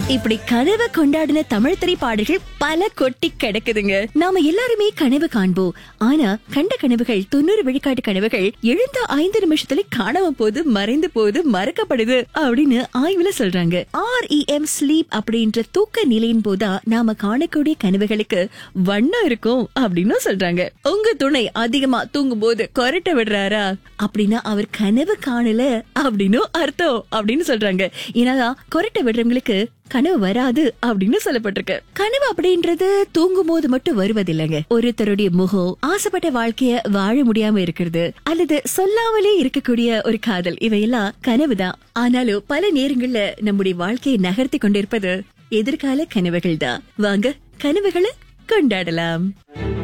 இப்படி கனவு கொண்டாடின தமிழ் திரைப்பாடல்கள் பல கொட்டி கிடக்குதுங்க நாம எல்லாருமே கனவு காண்போம் ஆனா கண்ட கனவுகள் தொண்ணூறு விழுக்காட்டு கனவுகள் எழுந்த ஐந்து நிமிஷத்துல காணாம போது மறைந்து போது மறக்கப்படுது அப்படின்னு ஆய்வுல சொல்றாங்க ஆர்இஎம் ஸ்லீப் அப்படின்ற தூக்க நிலையின் போதா நாம காணக்கூடிய கனவுகளுக்கு வண்ணம் இருக்கும் அப்படின்னு சொல்றாங்க உங்க துணை அதிகமா தூங்கும் போது கொரட்டை விடுறாரா அப்படின்னா அவர் கனவு காணல அப்படின்னு அர்த்தம் அப்படின்னு சொல்றாங்க ஏன்னா கொரட்டை விடுறவங்களுக்கு கனவு வராது அப்படின்னு சொல்லப்பட்டிருக்கு கனவு அப்படின்றது தூங்கும் போது மட்டும் வருவதில்லைங்க ஒருத்தருடைய முகம் ஆசைப்பட்ட வாழ்க்கைய வாழ முடியாம இருக்கிறது அல்லது சொல்லாமலே இருக்கக்கூடிய ஒரு காதல் இவையெல்லாம் கனவுதான் ஆனாலும் பல நேரங்கள்ல நம்முடைய வாழ்க்கையை நகர்த்தி கொண்டிருப்பது எதிர்கால கனவுகள் தான் வாங்க கனவுகளை கொண்டாடலாம்